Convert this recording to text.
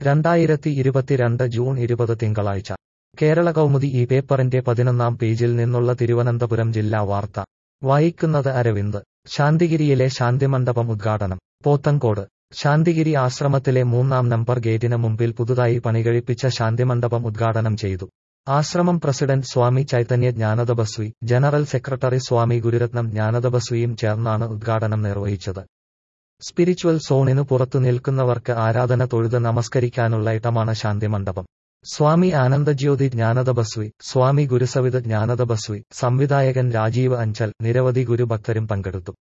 രണ്ടായിരത്തി ഇരുപത്തിരണ്ട് ജൂൺ ഇരുപത് തിങ്കളാഴ്ച കേരള കൗമുദി ഈ പേപ്പറിന്റെ പതിനൊന്നാം പേജിൽ നിന്നുള്ള തിരുവനന്തപുരം ജില്ലാ വാർത്ത വായിക്കുന്നത് അരവിന്ദ് ശാന്തിഗിരിയിലെ ശാന്തിമണ്ഡപം ഉദ്ഘാടനം പോത്തങ്കോട് ശാന്തിഗിരി ആശ്രമത്തിലെ മൂന്നാം നമ്പർ ഗേറ്റിന് മുമ്പിൽ പുതുതായി പണികഴിപ്പിച്ച ശാന്തിമണ്ഡപം ഉദ്ഘാടനം ചെയ്തു ആശ്രമം president Swami Chaitanya Jnanathapaswi general secretary Swami Gururatnam ജ്ഞാനതപസ്വിയും ചേർന്നാണ് ഉദ്ഘാടനം നിർവഹിച്ചത് സ്പിരിച്വൽ സോണിനു പുറത്തു നിൽക്കുന്നവർക്ക് ആരാധന തൊഴുത് നമസ്കരിക്കാനുള്ള ഇടമാണ് ശാന്തിമണ്ഡപം സ്വാമി ആനന്ദജ്യോതി ജ്ഞാനതപസ്വി സ്വാമി ഗുരുസവിത ജ്ഞാനതപസ്വി സംവിധായകൻ രാജീവ് അഞ്ചൽ നിരവധി ഗുരുഭക്തരും പങ്കെടുത്തു